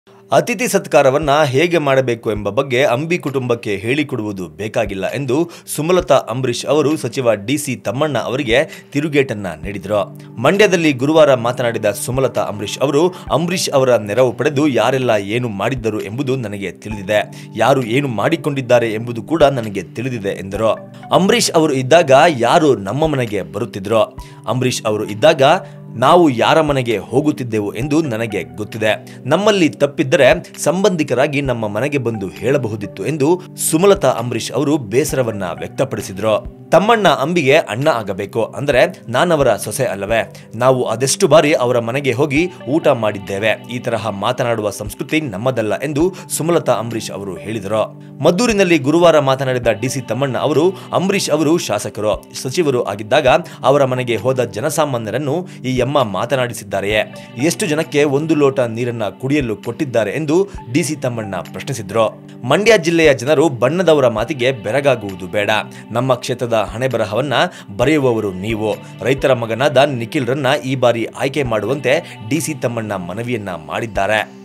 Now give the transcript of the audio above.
ಅತಿಥಿ ಸತ್ಕಾರವನ್ನ ಹೇಗೆ ಮಾಡಬೇಕು ಎಂಬ ಬಗ್ಗೆ ಅಂಬಿ ಕುಟುಂಬಕ್ಕೆ ಹೇಳಿಕೊಡುವುದು ಬೇಕಾಗಿಲ್ಲ ಎಂದು ಸುಮಲತಾ ಅಂಬರೀಶ್ ಅವರು ಸಚಿವ ಡಿಸಿ ತಮ್ಮಣ್ಣ ಅವರಿಗೆ ತಿರುಗೇಟನ್ನ ನೀಡಿದರು ಮಂಡ್ಯದಲ್ಲಿ ಗುರುವಾರ ಮಾತನಾಡಿದ ಸುಮಲತಾ ಅಂಬರೀಶ್ ಅವರು ಅಂಬರೀಶ್ ಅವರ ನೆರವು ಪಡೆದು ಯಾರೆಲ್ಲ ಏನು ಮಾಡಿದ್ದರು ಎಂಬುದು ನನಗೆ ತಿಳಿದಿದೆ ಯಾರು ಏನು ಮಾಡಿಕೊಂಡಿದ್ದಾರೆ ಎಂಬುದು ಕೂಡ ನನಗೆ ತಿಳಿದಿದೆ ಎಂದರು ಅಂಬರೀಶ್ ಅವರು ಇದ್ದಾಗ ಯಾರು ನಮ್ಮ ಮನೆಗೆ ಬರುತ್ತಿದ್ರು ಅಂಬರೀಶ್ ಅವರು ಇದ್ದಾಗ ನಾವು ಯಾರ ಮನೆಗೆ ಹೋಗುತ್ತಿದ್ದೆವು ಎಂದು ನನಗೆ ಗೊತ್ತಿದೆ ನಮ್ಮಲ್ಲಿ ತಪ್ಪಿದ್ದರೆ ಸಂಬಂಧಿಕರಾಗಿ ನಮ್ಮ ಮನೆಗೆ ಬಂದು ಹೇಳಬಹುದಿತ್ತು ಎಂದು ಸುಮಲತಾ ಅಂಬರೀಶ್ ಅವರು ಬೇಸರವನ್ನ ವ್ಯಕ್ತಪಡಿಸಿದ್ರು ತಮ್ಮಣ್ಣ ಅಂಬಿಗೆ ಅಣ್ಣ ಆಗಬೇಕು ಅಂದರೆ ನಾನವರ ಸೊಸೆ ಅಲ್ಲವೇ ನಾವು ಅದೆಷ್ಟು ಬಾರಿ ಅವರ ಮನೆಗೆ ಹೋಗಿ ಊಟ ಮಾಡಿದ್ದೇವೆ ಈ ತರಹ ಮಾತನಾಡುವ ಸಂಸ್ಕೃತಿ ನಮ್ಮದಲ್ಲ ಎಂದು ಸುಮಲತಾ ಅಂಬರೀಶ್ ಅವರು ಹೇಳಿದರು ಮದ್ದೂರಿನಲ್ಲಿ ಗುರುವಾರ ಮಾತನಾಡಿದ ಡಿಸಿ ತಮ್ಮಣ್ಣ ಅವರು ಅಂಬರೀಶ್ ಅವರು ಶಾಸಕರು ಸಚಿವರು ಆಗಿದ್ದಾಗ ಅವರ ಮನೆಗೆ ಹೋದ ಜನಸಾಮಾನ್ಯರನ್ನು ಈ ಎಮ್ಮ ಮಾತನಾಡಿಸಿದ್ದಾರೆಯೇ ಎಷ್ಟು ಜನಕ್ಕೆ ಒಂದು ಲೋಟ ನೀರನ್ನ ಕುಡಿಯಲು ಕೊಟ್ಟಿದ್ದಾರೆ ಎಂದು ಡಿಸಿ ತಮ್ಮಣ್ಣ ಪ್ರಶ್ನಿಸಿದ್ರು ಮಂಡ್ಯ ಜಿಲ್ಲೆಯ ಜನರು ಬಣ್ಣದವರ ಮಾತಿಗೆ ಬೆರಗಾಗುವುದು ಬೇಡ ನಮ್ಮ ಕ್ಷೇತ್ರದ ಹಣೆ ಬರಹವನ್ನ ಬರೆಯುವವರು ನೀವು ರೈತರ ಮಗನಾದ ನಿಖಿಲ್ರನ್ನ ಈ ಬಾರಿ ಆಯ್ಕೆ ಮಾಡುವಂತೆ ಡಿಸಿ ತಮ್ಮಣ್ಣ ಮನವಿಯನ್ನ ಮಾಡಿದ್ದಾರೆ